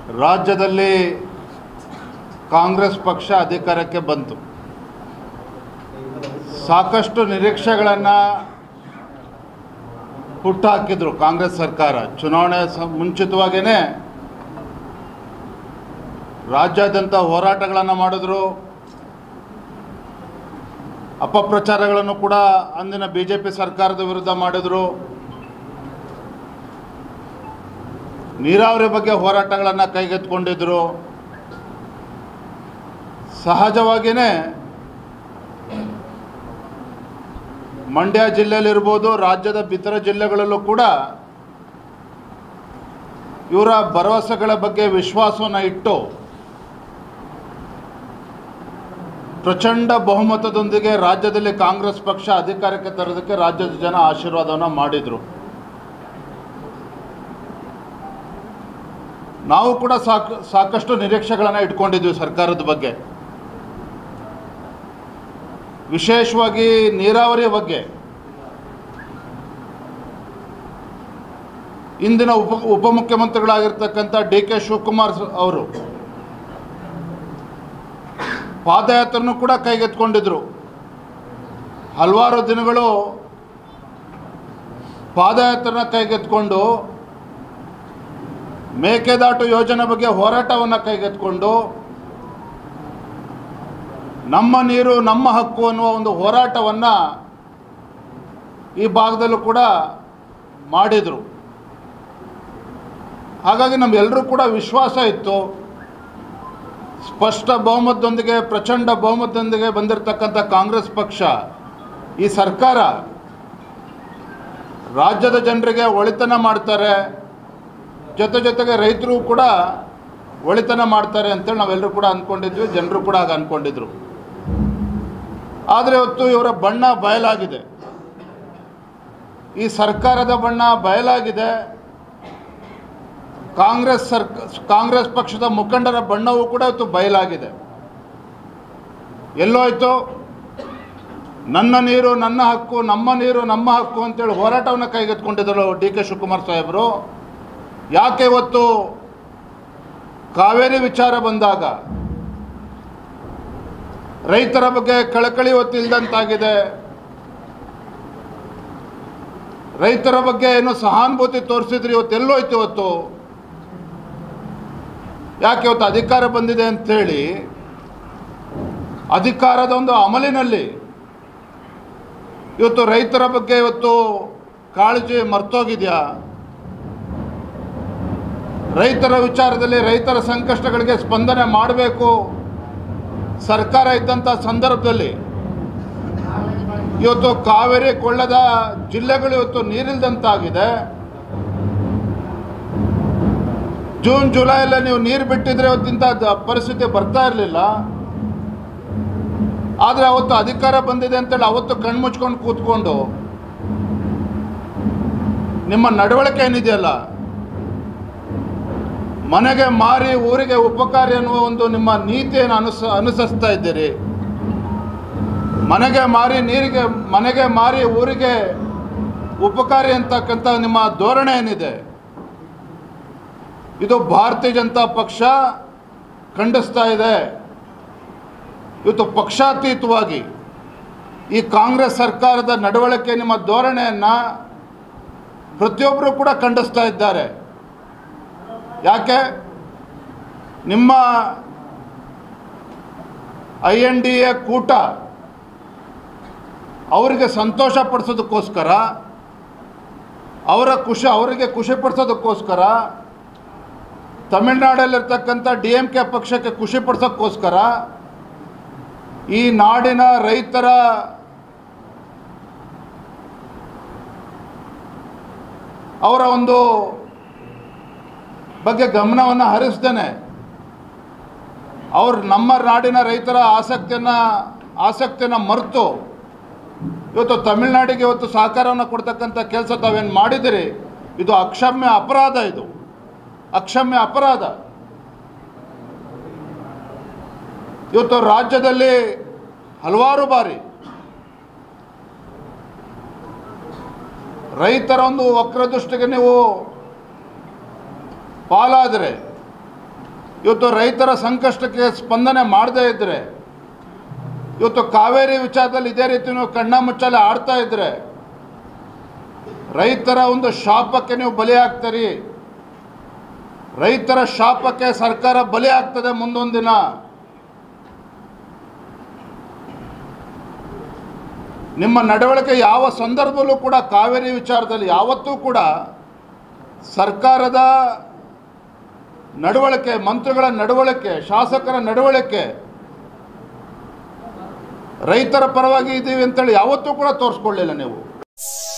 ರಾಜ್ಯದಲ್ಲಿ ಕಾಂಗ್ರೆಸ್ ಪಕ್ಷ ಅಧಿಕಾರಕ್ಕೆ ಬಂತು ಸಾಕಷ್ಟು ನಿರೀಕ್ಷೆಗಳನ್ನು ಹುಟ್ಟುಹಾಕಿದ್ರು ಕಾಂಗ್ರೆಸ್ ಸರ್ಕಾರ ಚುನಾವಣೆ ಸ ಮುಂಚಿತವಾಗಿಯೇ ರಾಜ್ಯಾದ್ಯಂತ ಹೋರಾಟಗಳನ್ನು ಮಾಡಿದ್ರು ಅಪಪ್ರಚಾರಗಳನ್ನು ಕೂಡ ಅಂದಿನ ಬಿ ಜೆ ಪಿ ಸರ್ಕಾರದ ವಿರುದ್ಧ ಮಾಡಿದರು ನೀರಾವರಿ ಬಗ್ಗೆ ಹೋರಾಟಗಳನ್ನು ಕೈಗೆತ್ತಿಕೊಂಡಿದ್ದರು ಸಹಜವಾಗಿಯೇ ಮಂಡ್ಯ ಜಿಲ್ಲೆಯಲ್ಲಿರ್ಬೋದು ರಾಜ್ಯದ ಇತರ ಜಿಲ್ಲೆಗಳಲ್ಲೂ ಕೂಡ ಇವರ ಭರವಸೆಗಳ ಬಗ್ಗೆ ವಿಶ್ವಾಸವನ್ನು ಇಟ್ಟು ಪ್ರಚಂಡ ಬಹುಮತದೊಂದಿಗೆ ರಾಜ್ಯದಲ್ಲಿ ಕಾಂಗ್ರೆಸ್ ಪಕ್ಷ ಅಧಿಕಾರಕ್ಕೆ ತರೋದಕ್ಕೆ ರಾಜ್ಯದ ಜನ ಆಶೀರ್ವಾದವನ್ನು ಮಾಡಿದರು ನಾವು ಕೂಡ ಸಾಕು ಸಾಕಷ್ಟು ನಿರೀಕ್ಷೆಗಳನ್ನು ಇಟ್ಕೊಂಡಿದ್ವಿ ಸರ್ಕಾರದ ಬಗ್ಗೆ ವಿಶೇಷವಾಗಿ ನೀರಾವರಿ ಬಗ್ಗೆ ಇಂದಿನ ಉಪ ಉಪಮುಖ್ಯಮಂತ್ರಿಗಳಾಗಿರ್ತಕ್ಕಂಥ ಡಿ ಕೆ ಶಿವಕುಮಾರ್ ಸ- ಅವರು ಪಾದಯಾತ್ರೆನೂ ಕೂಡ ಕೈಗೆತ್ಕೊಂಡಿದ್ರು ಹಲವಾರು ದಿನಗಳು ಪಾದಯಾತ್ರೆನ ಕೈಗೆತ್ಕೊಂಡು ಮೇಕೆದಾಟು ಯೋಜನೆ ಬಗ್ಗೆ ಹೋರಾಟವನ್ನು ಕೈಗೆತ್ಕೊಂಡು ನಮ್ಮ ನೀರು ನಮ್ಮ ಹಕ್ಕು ಅನ್ನುವ ಒಂದು ಹೋರಾಟವನ್ನು ಈ ಭಾಗದಲ್ಲೂ ಕೂಡ ಮಾಡಿದರು ಹಾಗಾಗಿ ನಮ್ಮೆಲ್ಲರೂ ಕೂಡ ವಿಶ್ವಾಸ ಇತ್ತು ಸ್ಪಷ್ಟ ಬಹುಮತದೊಂದಿಗೆ ಪ್ರಚಂಡ ಬಹುಮತದೊಂದಿಗೆ ಬಂದಿರತಕ್ಕಂಥ ಕಾಂಗ್ರೆಸ್ ಪಕ್ಷ ಈ ಸರ್ಕಾರ ರಾಜ್ಯದ ಜನರಿಗೆ ಒಳಿತನ ಮಾಡ್ತಾರೆ ಜೊತೆ ಜೊತೆಗೆ ರೈತರು ಕೂಡ ಒಳಿತನ ಮಾಡ್ತಾರೆ ಅಂತೇಳಿ ನಾವೆಲ್ಲರೂ ಕೂಡ ಅಂದ್ಕೊಂಡಿದ್ವಿ ಜನರು ಕೂಡ ಹಾಗೆ ಅಂದ್ಕೊಂಡಿದ್ರು ಆದರೆ ಇವತ್ತು ಇವರ ಬಣ್ಣ ಬಯಲಾಗಿದೆ ಈ ಸರ್ಕಾರದ ಬಣ್ಣ ಬಯಲಾಗಿದೆ ಕಾಂಗ್ರೆಸ್ ಸರ್ಕ ಕಾಂಗ್ರೆಸ್ ಪಕ್ಷದ ಮುಖಂಡರ ಬಣ್ಣವೂ ಕೂಡ ಇವತ್ತು ಬಯಲಾಗಿದೆ ಎಲ್ಲೋಯ್ತು ನನ್ನ ನೀರು ನನ್ನ ಹಕ್ಕು ನಮ್ಮ ನೀರು ನಮ್ಮ ಹಕ್ಕು ಅಂತೇಳಿ ಹೋರಾಟವನ್ನು ಕೈಗೆತ್ಕೊಂಡಿದ್ದರು ಡಿ ಕೆ ಶಿವಕುಮಾರ್ ಸಾಹೇಬರು ಯಾಕೆ ಇವತ್ತು ಕಾವೇರಿ ವಿಚಾರ ಬಂದಾಗ ರೈತರ ಬಗ್ಗೆ ಕಳಕಳಿ ಇವತ್ತು ಇಲ್ದಂತಾಗಿದೆ ರೈತರ ಬಗ್ಗೆ ಏನು ಸಹಾನುಭೂತಿ ತೋರಿಸಿದ್ರಿ ಇವತ್ತು ಎಲ್ಲೋಯ್ತು ಇವತ್ತು ಯಾಕೆ ಇವತ್ತು ಅಧಿಕಾರ ಬಂದಿದೆ ಅಂಥೇಳಿ ಅಧಿಕಾರದ ಒಂದು ಅಮಲಿನಲ್ಲಿ ಇವತ್ತು ರೈತರ ಬಗ್ಗೆ ಇವತ್ತು ಕಾಳಜಿ ಮರ್ತೋಗಿದೆಯಾ ರೈತರ ವಿಚಾರದಲ್ಲಿ ರೈತರ ಸಂಕಷ್ಟಗಳಿಗೆ ಸ್ಪಂದನೆ ಮಾಡಬೇಕು ಸರ್ಕಾರ ಇದ್ದಂಥ ಸಂದರ್ಭದಲ್ಲಿ ಇವತ್ತು ಕಾವೇರಿ ಕೊಳ್ಳದ ಜಿಲ್ಲೆಗಳು ಇವತ್ತು ನೀರಿಲ್ದಂತಾಗಿದೆ ಜೂನ್ ಜುಲೈಯಲ್ಲಿ ನೀವು ನೀರು ಬಿಟ್ಟಿದ್ರೆ ಇವತ್ತಿಂಥ ದ- ಪರಿಸ್ಥಿತಿ ಬರ್ತಾ ಇರಲಿಲ್ಲ ಆದರೆ ಅವತ್ತು ಅಧಿಕಾರ ಬಂದಿದೆ ಅಂತೇಳಿ ಅವತ್ತು ಕಣ್ಮುಚ್ಕೊಂಡು ಕೂತ್ಕೊಂಡು ನಿಮ್ಮ ನಡವಳಿಕೆ ಏನಿದೆಯಲ್ಲ ಮನೆಗೆ ಮಾರಿ ಊರಿಗೆ ಉಪಕಾರಿ ಅನ್ನುವ ಒಂದು ನಿಮ್ಮ ನೀತಿಯನ್ನು ಅನುಸ ಅನುಸರಿಸ್ತಾ ಇದ್ದೀರಿ ಮನೆಗೆ ಮಾರಿ ನೀರಿಗೆ ಮನೆಗೆ ಮಾರಿ ಊರಿಗೆ ಉಪಕಾರಿ ಅಂತಕ್ಕಂಥ ನಿಮ್ಮ ಧೋರಣೆ ಏನಿದೆ ಇದು ಭಾರತೀಯ ಜನತಾ ಪಕ್ಷ ಖಂಡಿಸ್ತಾ ಇದೆ ಇವತ್ತು ಪಕ್ಷಾತೀತವಾಗಿ ಈ ಕಾಂಗ್ರೆಸ್ ಸರ್ಕಾರದ ನಡವಳಿಕೆ ನಿಮ್ಮ ಧೋರಣೆಯನ್ನು ಪ್ರತಿಯೊಬ್ಬರು ಕೂಡ ಖಂಡಿಸ್ತಾ ಇದ್ದಾರೆ ಯಾಕೆ ನಿಮ್ಮ ಐ ಎನ್ ಡಿ ಎ ಕೂಟ ಅವರಿಗೆ ಸಂತೋಷ ಪಡಿಸೋದಕ್ಕೋಸ್ಕರ ಅವರ ಖುಷಿ ಅವರಿಗೆ ಖುಷಿ ಪಡಿಸೋದಕ್ಕೋಸ್ಕರ ತಮಿಳ್ನಾಡಲ್ಲಿರ್ತಕ್ಕಂಥ ಡಿ ಎಮ್ ಕೆ ಪಕ್ಷಕ್ಕೆ ಖುಷಿ ಪಡಿಸೋಕ್ಕೋಸ್ಕರ ಈ ನಾಡಿನ ರೈತರ ಅವರ ಒಂದು ಬಗ್ಗೆ ಗಮನವನ್ನು ಹರಿಸ್ದೇನೆ ಅವ್ರು ನಮ್ಮ ನಾಡಿನ ರೈತರ ಆಸಕ್ತಿಯನ್ನು ಆಸಕ್ತಿಯನ್ನು ಮರೆತು ಇವತ್ತು ತಮಿಳ್ನಾಡಿಗೆ ಇವತ್ತು ಸಹಕಾರವನ್ನು ಕೊಡ್ತಕ್ಕಂಥ ಕೆಲಸ ತಾವೇನು ಮಾಡಿದಿರಿ ಇದು ಅಕ್ಷಮ್ಯ ಅಪರಾಧ ಇದು ಅಕ್ಷಮ್ಯ ಅಪರಾಧ ಇವತ್ತು ರಾಜ್ಯದಲ್ಲಿ ಹಲವಾರು ಬಾರಿ ರೈತರ ಒಂದು ವಕ್ರದೃಷ್ಟಿಗೆ ನೀವು ಪಾಲಾದರೆ ಇವತ್ತು ರೈತರ ಸಂಕಷ್ಟಕ್ಕೆ ಸ್ಪಂದನೆ ಮಾಡದೇ ಇದ್ದರೆ ಇವತ್ತು ಕಾವೇರಿ ವಿಚಾರದಲ್ಲಿ ಇದೇ ರೀತಿ ನೀವು ಕಣ್ಣ ಮುಚ್ಚಾಲೆ ಆಡ್ತಾ ಇದ್ದರೆ ರೈತರ ಒಂದು ಶಾಪಕ್ಕೆ ನೀವು ಬಲಿಯಾಗ್ತೀರಿ ರೈತರ ಶಾಪಕ್ಕೆ ಸರ್ಕಾರ ಬಲಿ ಆಗ್ತದೆ ಮುಂದೊಂದು ದಿನ ನಿಮ್ಮ ನಡವಳಿಕೆ ಯಾವ ಸಂದರ್ಭದಲ್ಲೂ ಕೂಡ ಕಾವೇರಿ ವಿಚಾರದಲ್ಲಿ ಯಾವತ್ತೂ ಕೂಡ ಸರ್ಕಾರದ ನಡವಳಿಕೆ ಮಂತ್ರಿಗಳ ನಡವಳಿಕೆ ಶಾಸಕರ ನಡವಳಿಕೆ ರೈತರ ಪರವಾಗಿ ಇದ್ದೀವಿ ಅಂತೇಳಿ ಯಾವತ್ತೂ ಕೂಡ ತೋರಿಸ್ಕೊಳ್ಳಿಲ್ಲ ನೀವು